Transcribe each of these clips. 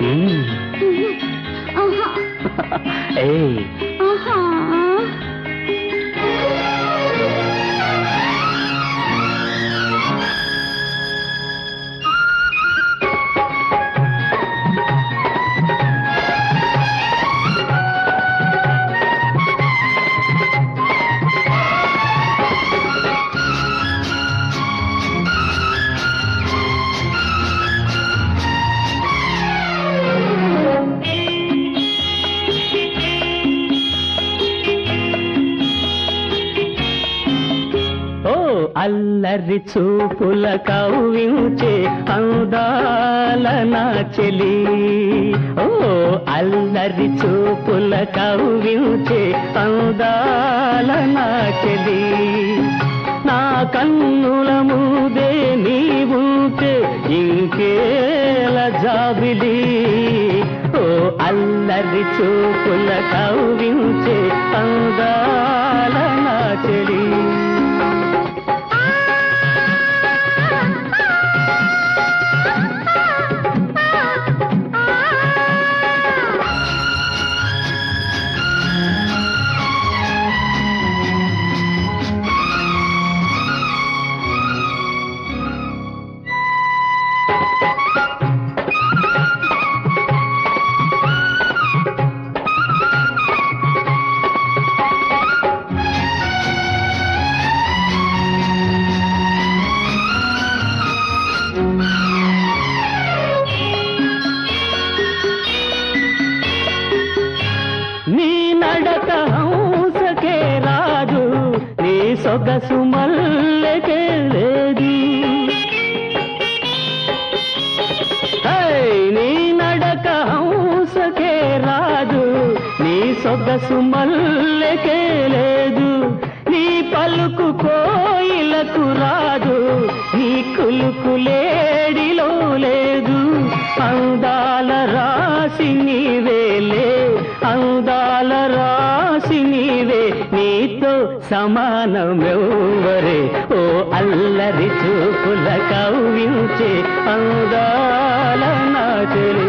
మ్మ్. ఆహా ఏయ్ ఆహా ఓ అల్లరి చూపుల కవ్వించే అందాల నా చెలి ఓ అల్లరి చూపుల కవ్వించే అందాల నా చెలి నా కన్నుల ముందే నీ ఉంటే ఇంకేల జాబిలి ఓ అల్లరి చూపుల కవ్వించే అందాల నా చెలి నీ నడక హంసకే రాదు నీ సొగసు మల్లెకే లేదు హై, నీ నడక హంసకే రాదు నీ సొగసు మల్లెకే లేదు నీ పలుకు కోయిలకు రాదు నీ కులుకు లేడిలో లేదు అందాల రాసి నీవేలే అందాల రాసి నీవే నీతో సమానమెవ్వరే ఓ అల్లరి చూపుల కవ్వించే అందాల నా చెలి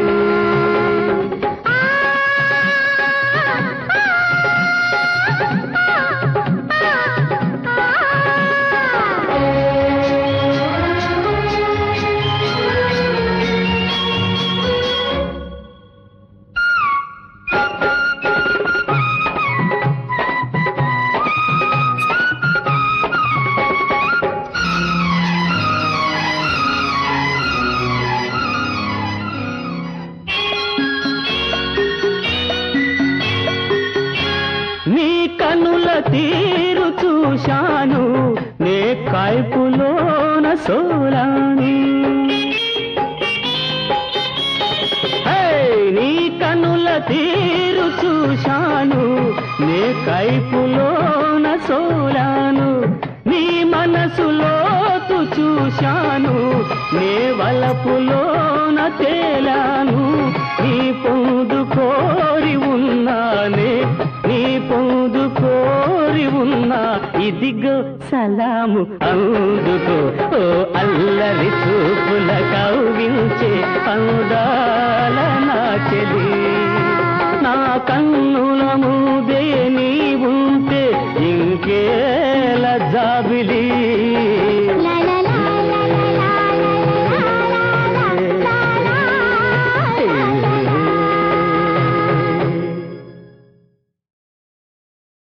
నీ కనుల తీరు చూశాను నే కాల్పులోన సోలాని హే, నీ కనుల తీరు చూశాను నే కైపులోన సోలాను నీ మనసులోతు చూశాను నే వలపులోన తేలాను నీ పొందు కోరి ఉన్నానే నీ పొందు కోరి ఉన్నా ఇదిగో సలాము అందుకో ఓ అల్లరి చూపుల కవ్వించే అందాల నా చెలి నా కన్నుల ముందే నీ ఉంటే ఇంకేల జాబిలి